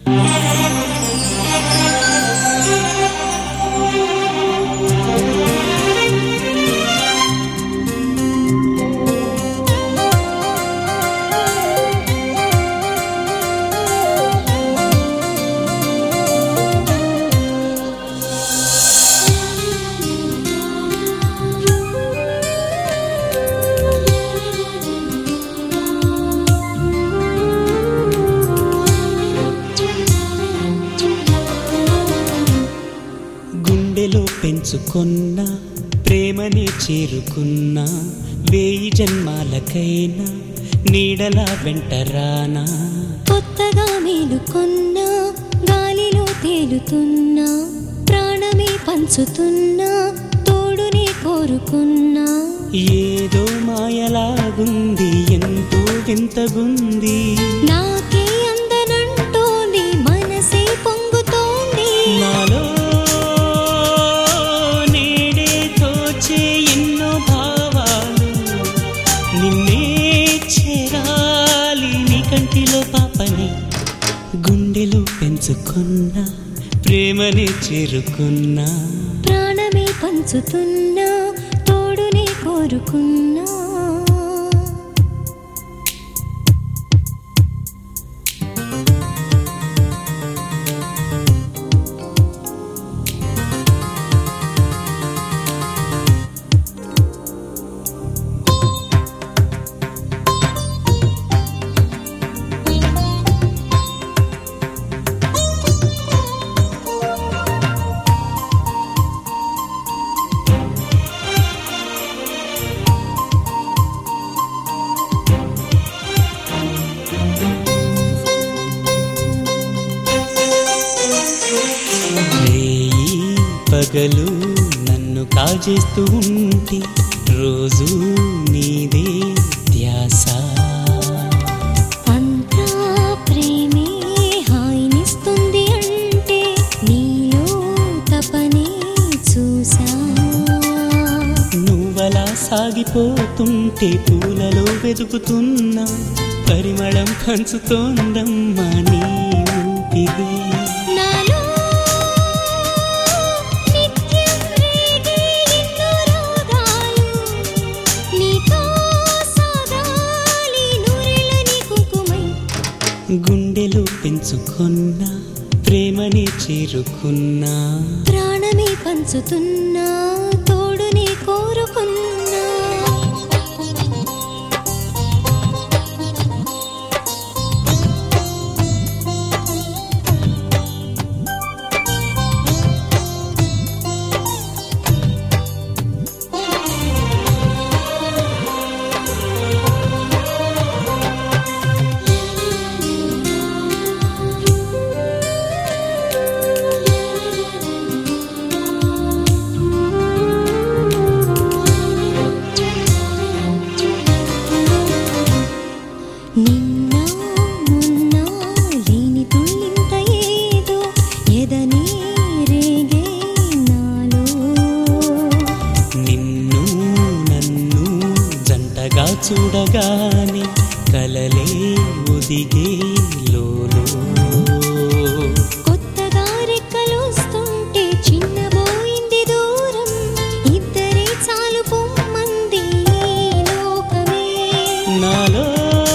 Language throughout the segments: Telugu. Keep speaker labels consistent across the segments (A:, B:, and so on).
A: గుండెలో పెంచుకున్న ప్రేమని చేరుకున్న వేయి జన్మాలకైనా నీడలా వెంటరానా
B: కొత్తగా మేలుకొన్నా గాలిలో తేలుతున్నా ప్రాణమే పంచుతున్నా తోడునే కోరుకున్నా
A: ఏదో మాయలాగుంది ఎంతో వింతగుంది
B: నాకే అందనంటోంది మనసే పొంగుతోంది
A: నాలో నేడే తోచే ఎన్నో భావాలు నిన్నే చేరాలి నీ కంటిలో పాపని గుండెలో పెంచుకున్న ప్రేమని చేరుకున్నా
B: ప్రాణమే పంచుతున్నా తోడునే కోరుకున్నా
A: రేయి పగలు నన్ను కాజేస్తూ ఉంటే రోజు నీదే ధ్యాస
B: అంతా ప్రేమే హాయినిస్తుంది అంటే నీలో తపనే చూసా
A: నువ్వలా సాగిపోతుంటే పూలలో వెతుకుతున్నా పరిమళం పంచుతోందమ్మా నీ ఊపిరి
B: నాలో నిత్యం రేగే ఎన్నో రాగాలు నీతో సాగాలి నూరెళ్ళని కుంకుమై
A: గుండెలో పెంచుకున్న ప్రేమని చేరుకున్నా
B: ప్రాణమే పంచుతున్నా తోడుని కోరుకున్నా నిన్న మొన్న లేని తుళ్ళింత ఏదో ఎదనే రేగే నాలో
A: నిన్ను నన్ను జంటగా చూడగానే కలలే ఒదిగే లోలో
B: కొత్తగా రెక్కలొస్తుంటే చిన్నబోయింది దూరం ఇద్దరే చాలు పొమ్మంది ఈ లోకమే
A: నాలో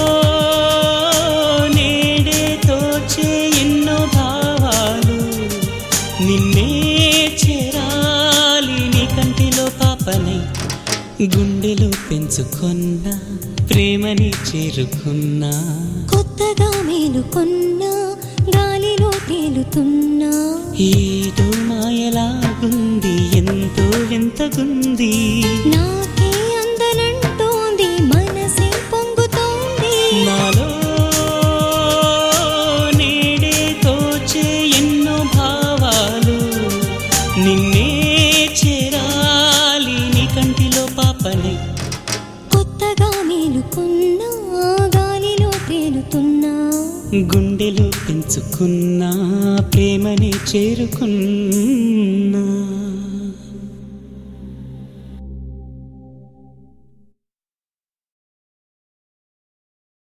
A: నేడే తోచే ఎన్నో భావాలు నిన్నే చేరాలి నీ కంటిలో పాపనై గుండెలో పెంచుకున్న ప్రేమని చేరుకున్నా
B: కొత్తగా మేలుకొన్నా గాలిలో తేలుతున్నా
A: ఏదో మాయలాగుంది ఎంతో వింతగుంది
B: నాకే అందనంటోంది మనసే పొంగుతోంది
A: నాలో నేడే తోచే ఎన్నో భావాలు నిన్నే చేరాలి నీ కంటిలో పాపని
B: కొత్తగా మేలుకున్నా గాలిలో తేలుతున్నా
A: గుండెలో పెంచుకున్నా ప్రేమని చేరుకున్నా